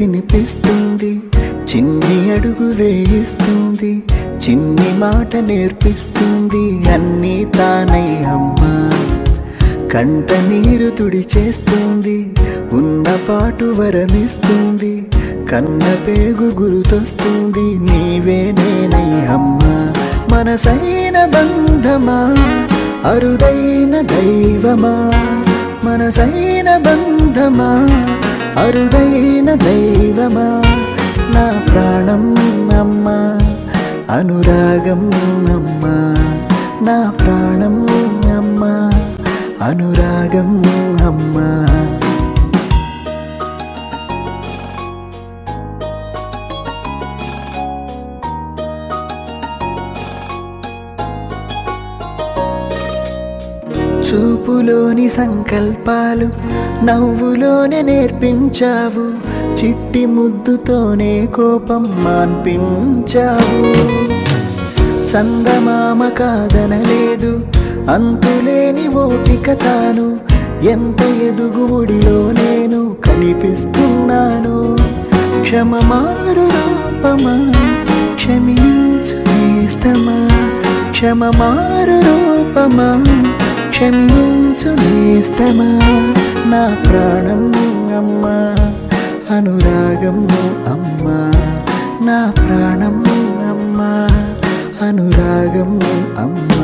తినిపిస్తుంది చిన్ని అడుగు వేయిస్తుంది చిన్ని మాట నేర్పిస్తుంది అన్నీ తానై అమ్మా కంట నీరు తుడిచేస్తుంది ఉన్న పాటు వరమిస్తుంది కన్న పేగు గుర్తొస్తుంది నీవే నేనై అమ్మా మనసైన బంధమా అరుదైన దైవమా మనసైన బంధమా అరుదైన దైవమా నా ప్రాణం అమ్మా అనురాగం అమ్మా నా ప్రాణం అమ్మా అనురాగం అమ్మా చూపులోని సంకల్పాలు నవ్వులోనే నేర్పించావు చిట్టి ముద్దుతోనే కోపం మాన్పించావు చందమామ కాదనలేదు అంతులేని ఓపిక తాను ఎంత ఎదుగుడిలో నేను కనిపిస్తున్నాను క్షమమారు రూపమా క్షమించు నేస్తమా క్షమమారు రూపమా క్షమించు నేస్తమా నా ప్రాణం అమ్మా అనురాగం అమ్మా నా ప్రాణం అమ్మా అనురాగం అమ్మా